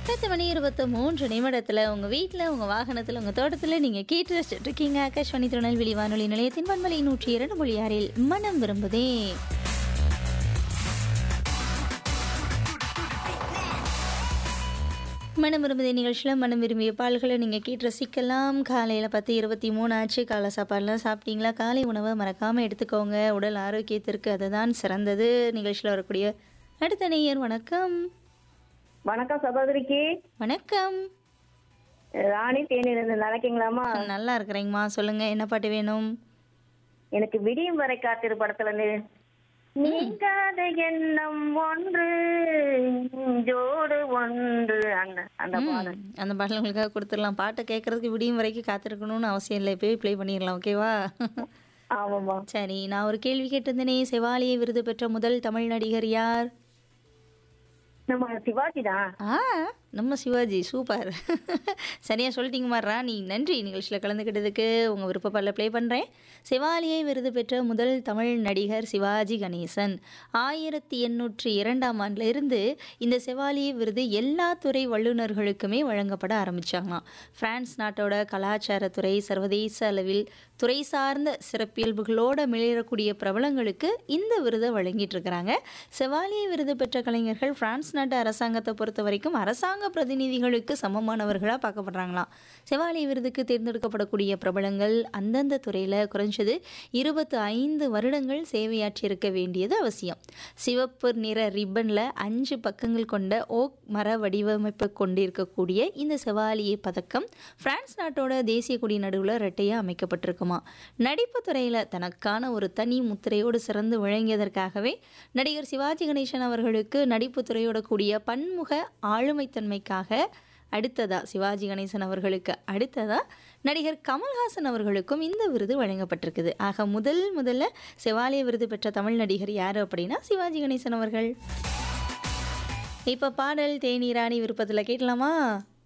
பத்து மணி இருபத்தி மூன்று நிமிடத்தில் உங்கள் வீட்டில் உங்கள் வாகனத்தில் உங்கள் தோட்டத்தில் நீங்கள் கேட்டு ரசிச்சுட்டு இருக்கீங்க ஆகாஷ்வாணி திருநெல்வேலி வானொலி நிலையத்தின் பண்பலை நூற்றி இரண்டு மொழி ஆறில் மனம் விரும்புதே மனம் விரும்புதே நிகழ்ச்சியில் மனம் விரும்பிய பால்களை நீங்கள் கேட்டு ரசிக்கலாம் காலையில் பத்து இருபத்தி மூணு ஆச்சு காலை சாப்பாடுலாம் சாப்பிட்டீங்களா காலை உணவை மறக்காமல் எடுத்துக்கோங்க உடல் ஆரோக்கியத்திற்கு அதுதான் சிறந்தது நிகழ்ச்சியில் வரக்கூடிய அடுத்த நேயர் வணக்கம் வணக்கம் சகோதரிக்கு வணக்கம் ராணி தேனியிலிருந்து நடக்கீங்களாமா நல்லா இருக்கிறேங்கம்மா சொல்லுங்க என்ன பாட்டு வேணும் எனக்கு விடியும் வரை காத்திரு படத்துல இருந்து நீங்காத எண்ணம் ஒன்று ஜோடு ஒன்று அந்த அந்த பாடல் அந்த பாடல் உங்களுக்காக கொடுத்துடலாம் பாட்டை கேட்கறதுக்கு விடியும் வரைக்கும் காத்திருக்கணும்னு அவசியம் இல்லை இப்போயே ப்ளே பண்ணிடலாம் ஓகேவா ஆமாம்மா சரி நான் ஒரு கேள்வி கேட்டிருந்தேனே செவாலியை விருது பெற்ற முதல் தமிழ் நடிகர் யார் நம்ம சிவாஜி தான் ஆ நம்ம சிவாஜி சூப்பர் சரியா சொல்லிட்டீங்கம்மா ராணி நன்றி நிகழ்ச்சியில் கலந்துக்கிட்டதுக்கு உங்கள் விருப்பப்பால ப்ளே பண்ணுறேன் செவாலியை விருது பெற்ற முதல் தமிழ் நடிகர் சிவாஜி கணேசன் ஆயிரத்தி எண்ணூற்றி இரண்டாம் ஆண்டுல இருந்து இந்த செவாலியை விருது எல்லா துறை வல்லுநர்களுக்குமே வழங்கப்பட ஆரம்பிச்சாங்களாம் பிரான்ஸ் நாட்டோட கலாச்சாரத்துறை சர்வதேச அளவில் துறை சார்ந்த சிறப்பியல்புகளோட மிளிரக்கூடிய பிரபலங்களுக்கு இந்த விருதை வழங்கிட்டு இருக்கிறாங்க செவாலியை விருது பெற்ற கலைஞர்கள் பிரான்ஸ் நாட்டு அரசாங்கத்தை பொறுத்த வரைக்கும் அரசாங்க பிரதிநிதிகளுக்கு சமமானவர்களாக பார்க்கப்படுறாங்களாம் செவாலிய விருதுக்கு தேர்ந்தெடுக்கப்படக்கூடிய பிரபலங்கள் அந்தந்த துறையில் குறைஞ்சது இருபத்து ஐந்து வருடங்கள் சேவையாற்றியிருக்க வேண்டியது அவசியம் சிவப்பு நிற ரிப்பனில் அஞ்சு பக்கங்கள் கொண்ட ஓக் மர வடிவமைப்பு கொண்டிருக்கக்கூடிய இந்த செவாலிய பதக்கம் பிரான்ஸ் நாட்டோட தேசிய கொடி நடுவில் ரெட்டையாக அமைக்கப்பட்டிருக்குமா நடிப்பு துறையில் தனக்கான ஒரு தனி முத்திரையோடு சிறந்து விளங்கியதற்காகவே நடிகர் சிவாஜி கணேசன் அவர்களுக்கு நடிப்பு துறையோட கூடிய பன்முக ஆளுமைத்தன்மைக்காக அடுத்ததா சிவாஜி கணேசன் அவர்களுக்கு அடுத்ததா நடிகர் கமல்ஹாசன் அவர்களுக்கும் இந்த விருது வழங்கப்பட்டிருக்குது ஆக முதல் முதல்ல செவாலிய விருது பெற்ற தமிழ் நடிகர் யார் அப்படின்னா சிவாஜி கணேசன் அவர்கள் இப்போ பாடல் தேனீராணி விருப்பத்தில் கேட்கலாமா